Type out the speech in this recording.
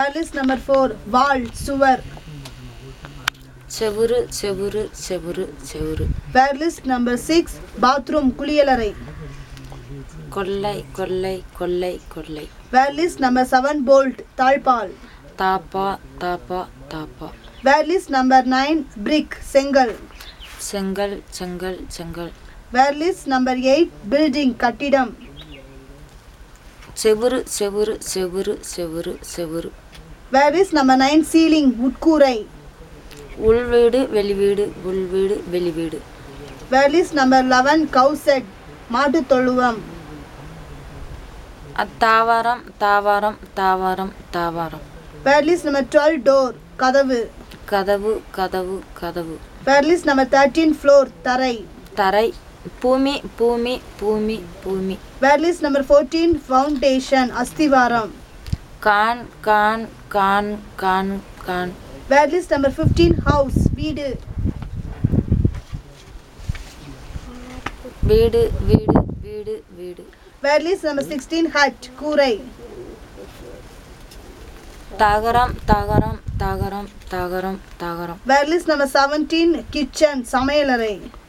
Word list number 4. Wall, சுவர். செவுரு செவுரு செவுரு செவுரு Word list number 6. Bathroom, குளியலறை. கொல்லை கொல்லை கொல்லை கொல்லை Word list number 7. Bolt, தாழ்பால். தாப்பா தாப்பா தாப்பா Word list number 9. Brick, செங்கல். செங்கல் செங்கல் செங்கல் Word list number 8. Building, கட்டிடம். செவுரு செவுரு செவுரு செவுரு செவுரு Word list number 9. Ceiling, உட்கூரை. உள்வீடு வெளிவீடு உள்வீடு வெளிவீடு Word list number 11. Cow shed, மாட்டுத் தொழுவம். அத்தாவாரம் தாவாரம் தாவாரம் தாவாரம் Word list number 12. Door, கதவு. கதவு கதவு கதவு Word list number 13. Floor, தரை. தரை பூமி பூமி பூமி பூமி Word list number 14. Foundation, அஸ்திவாரம். Khan Khan Khan Khan Khan Word list number 15. House, வீடு. வீடு வீடு வீடு வீடு Word list number 16. Hut, கூரை. தகரம் தகரம் தகரம் தகரம் தகரம் Word list number 17. Kitchen, சமையலறை.